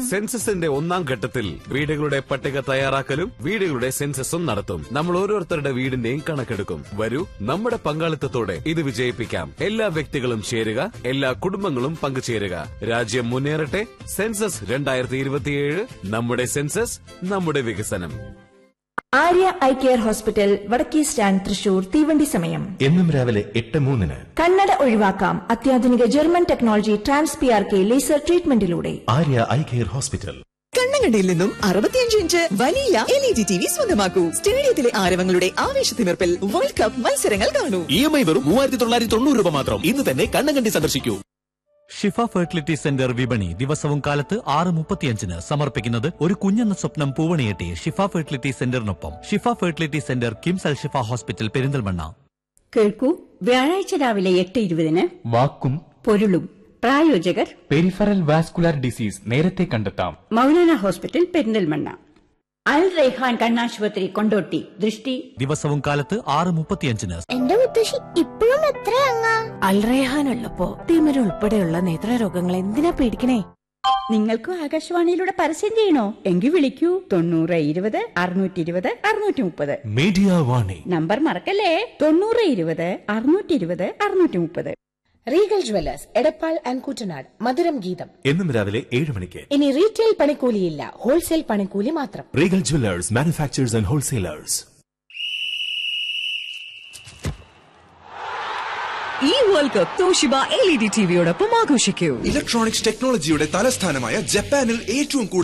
സെൻസസിന്റെ ഒന്നാം ഘട്ടത്തിൽ വീടുകളുടെ പട്ടിക തയ്യാറാക്കലും വീടുകളുടെ സെൻസസും നടത്തും നമ്മൾ ഓരോരുത്തരുടെ വീടിന്റെയും കണക്കെടുക്കും വരൂ നമ്മുടെ പങ്കാളിത്തത്തോടെ ഇത് വിജയിപ്പിക്കാം എല്ലാ വ്യക്തികളും ചേരുക എല്ലാ കുടുംബങ്ങളും പങ്കുചേരുക രാജ്യം മുന്നേറട്ടെ സെൻസസ് രണ്ടായിരത്തി ഇരുപത്തിയേഴ് നമ്മുടെ സെൻസസ് നമ്മുടെ വികസനം ആര്യ ഐ കെയർ ഹോസ്പിറ്റൽ വടക്കേ സ്റ്റാൻഡ് തൃശൂർ തീവണ്ടി സമയം എന്നും രാവിലെ എട്ട് മൂന്നിന് കണ്ണട ഒഴിവാക്കാം അത്യാധുനിക German technology trans P R K laser ട്രീറ്റ്മെന്റിലൂടെ ആര്യ ഐ കെയർ ഹോസ്പിറ്റൽ കണ്ണങ്കണ്ടയിൽ നിന്നും അറുപത്തിയഞ്ച് ഇഞ്ച് വലിയ L E D T V സ്വന്തമാക്കൂ സ്റ്റേഡിയത്തിലെ ആരവങ്ങളുടെ ആവേശത്തിമിർപ്പിൽ വേൾഡ് കപ്പ് മത്സരങ്ങൾ കാണൂ ഇ എം ഐ വെറും മൂവായിരത്തി തൊള്ളായിരത്തി തൊണ്ണൂറ് രൂപ മാത്രം ഇന്ന് തന്നെ കണ്ണങ്കണ്ടി സന്ദർശിക്കൂ ഷിഫ ഫെർട്ടിലിറ്റി സെന്റർ വിപണി ദിവസവും കാലത്ത് ആറ് മുപ്പത്തിയഞ്ചിന് സമർപ്പിക്കുന്നത് ഒരു കുഞ്ഞെന്ന സ്വപ്നം പൂവണിയെട്ടി ഷിഫ ഫെർട്ടിലിറ്റി സെന്ററിനൊപ്പം Shifa fertility centre KIMS Al Shifa hospital Perinthalmanna കേൾക്കൂ വ്യാഴാഴ്ച രാവിലെ എട്ട് ഇരുപതിന് വാക്കും പൊരുളും പ്രായോജകർ പെരിഫറൽ വാസ്കുലാർ ഡിസീസ് നേരത്തെ കണ്ടെത്താം മൗലാന ഹോസ്പിറ്റൽ പെരിന്തൽമണ്ണ അൽ റൈഹാൻ കണ്ണാശുപത്രി കൊണ്ടോട്ടി ദൃഷ്ടി ദിവസവും കാലത്ത് ആറ് മുപ്പത്തിയഞ്ചിന് എന്റെ മുത്തശ്ശി ഇപ്പോഴും എത്രയങ്ങ അൽറേഹാൻ ഉള്ളപ്പോ തിമിര ഉൾപ്പെടെയുള്ള നേത്രരോഗങ്ങൾ എന്തിനാ പേടിക്കണേ നിങ്ങൾക്കും ആകാശവാണിയിലൂടെ പരസ്യം ചെയ്യണോ എങ്കിൽ വിളിക്കൂ തൊണ്ണൂറ് ഇരുപത് അറുന്നൂറ്റി ഇരുപത് അറുന്നൂറ്റി മുപ്പത് മീഡിയ വാണി നമ്പർ മറക്കല്ലേ തൊണ്ണൂറ് ഇരുപത് അറുന്നൂറ്റി ഇരുപത് അറുന്നൂറ്റി മുപ്പത് Regal jewellers Edappal and Kuttanad മധുരം ഗീതം എന്നും രാവിലെ ഏഴ് മണിക്ക് ഇനി റീറ്റെയിൽ പണിക്കൂലിയില്ല ഹോൾസെയിൽ പണിക്കൂലി മാത്രം Regal jewellers manufactures and wholesalers ഈ world cup Toshiba L E D ടിവിയോടൊപ്പം ആഘോഷിക്കൂ ഇലക്ട്രോണിക്സ് ടെക്നോളജിയുടെ തലസ്ഥാനമായ ജപ്പാനിൽ ഏറ്റവും കൂടുതൽ